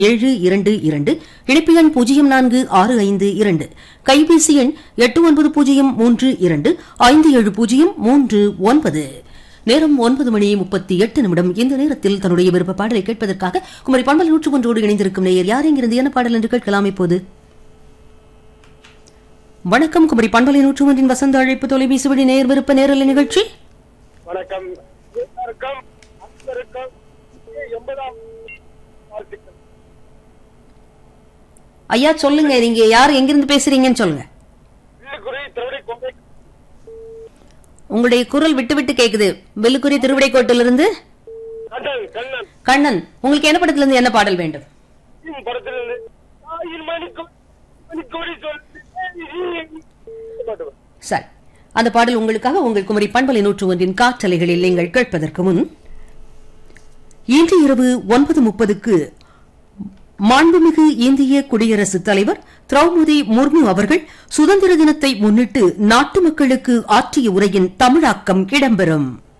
ஏழு இரண்டு இரண்டு இணைப்பு எண் பூஜ்ஜியம் நான்கு ஆறு ஐந்து இரண்டு கைபேசி எண் எட்டு ஒன்பது பூஜ்ஜியம் மூன்று இரண்டு ஐந்து ஏழு பூஜ்ஜியம் மூன்று ஒன்பது நேரம் ஒன்பது மணி முப்பத்தி எட்டு நிமிடம் இந்த நேரத்தில் தன்னுடைய விருப்ப பாடலை கேட்பதற்காக குமரி பண்பல் நூற்று ஒன்றோடு இணைந்திருக்கும் நேயர் யார் எங்கிருந்து என்ன பாடல் என்று கேட்கலாம் இப்போது வணக்கம் குமரி பண்பலை நூற்று ஒன்றின் வசந்த அழைப்பு தொலைபேசி வழி நேர் விருப்ப நேரலை நிகழ்ச்சி வணக்கம் எல்லாருக்கும் அனைவருக்கும் எண்பதாம் வாழ்த்துக்கள் ஐயா சொல்லுங்க நீங்க யார் எங்கிருந்து பேசுறீங்கன்னு சொல்லுங்க வில்லுக்குறி திருவடி கொண்டை உங்களுடைய குரல் விட்டு விட்டு கேக்குது வெள்ளுக்குறி திருவிடைக்கோட்டிலிருந்து கண்ணன் கண்ணன் கண்ணன் உங்களுக்கு என்ன படத்துல இருந்து என்ன பாடல் வேண்டும் இந்த படத்திலிருந்து ஆயிரம் மணிக்கு மணிக்கோடி சொல்லி பாட்டு சரி அந்த பாடல் உங்களுக்காக உங்கள் குமரி பண்பலை நூற்று ஒன்றின் காற்றலைகளில் நீங்கள் கேட்பதற்கு முன் இன்று இரவு ஒன்பது முப்பதுக்கு மாண்புமிகு இந்திய குடியரசுத் தலைவர் திரௌபதி முர்மு அவர்கள் சுதந்திர தினத்தை முன்னிட்டு நாட்டு மக்களுக்கு ஆற்றிய உரையின் தமிழாக்கம் இடம்பெறும்